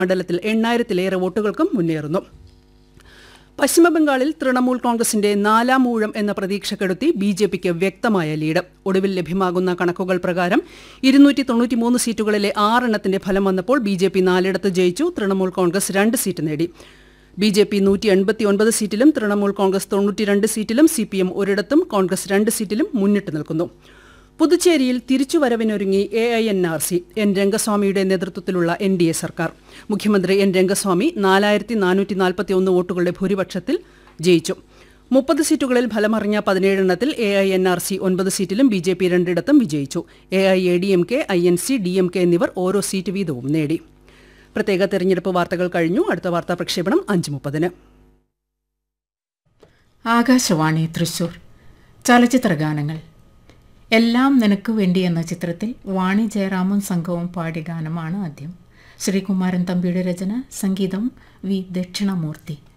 മണ്ഡലത്തിൽ എണ്ണായിരത്തിലേറെ വോട്ടുകൾക്കും മുന്നേറുന്നു പശ്ചിമബംഗാളിൽ തൃണമൂൽ കോൺഗ്രസിന്റെ നാലാം ഊഴം എന്ന പ്രതീക്ഷക്കെടുത്തി ബി ജെ പിക്ക് വ്യക്തമായ ലീഡ് ഒടുവിൽ ലഭ്യമാകുന്ന കണക്കുകൾ പ്രകാരം ഇരുന്നൂറ്റി തൊണ്ണൂറ്റിമൂന്ന് സീറ്റുകളിലെ ആറെണ്ണത്തിന്റെ ഫലം വന്നപ്പോൾ ബി ജെ പി നാലിടത്ത് ജയിച്ചു തൃണമൂൽ കോൺഗ്രസ് രണ്ട് സീറ്റ് നേടി ബി ജെ പി നൂറ്റി എൺപത്തി ഒൻപത് സീറ്റിലും തൃണമൂൽ കോൺഗ്രസ് തൊണ്ണൂറ്റിരണ്ട് സീറ്റിലും സി പി എം ഒരിടത്തും കോൺഗ്രസ് രണ്ട് സീറ്റിലും മുന്നിട്ട് നിൽക്കുന്നു പുതുച്ചേരിയിൽ തിരിച്ചുവരവിനൊരുങ്ങി A I N R C N രംഗസ്വാമിയുടെ നേതൃത്വത്തിലുള്ള എൻ ഡി എ സർക്കാർ മുഖ്യമന്ത്രി എൻ രംഗസ്വാമി നാലായിരത്തി നാനൂറ്റി നാൽപ്പത്തി ഒന്ന് വോട്ടുകളുടെ ഭൂരിപക്ഷത്തിൽ ജയിച്ചു മുപ്പത് സീറ്റുകളിൽ ഫലമറിഞ്ഞ പതിനേഴെണ്ണത്തിൽ A I N R C ഒൻപത് സീറ്റിലും ബി ജെ പി രണ്ടിടത്തും വിജയിച്ചു A I A D M K I N C D M K എന്നിവർ ഓരോ സീറ്റ് വീതവും നേടി പ്രത്യേക തെരഞ്ഞെടുപ്പ് വാർത്തകൾ കഴിഞ്ഞു അടുത്ത വാർത്താ പ്രക്ഷേപണം അഞ്ച് മുപ്പതിന് ആകാശവാണി തൃശൂർ ചലച്ചിത്ര ഗാനങ്ങൾ എല്ലാം നിനക്ക് വേണ്ടി എന്ന ചിത്രത്തിൽ വാണി ജയറാമും സംഘവും പാടിയ ഗാനമാണ് ആദ്യം ശ്രീകുമാരൻ തമ്പിയുടെ രചന സംഗീതം വി ദക്ഷിണമൂർത്തി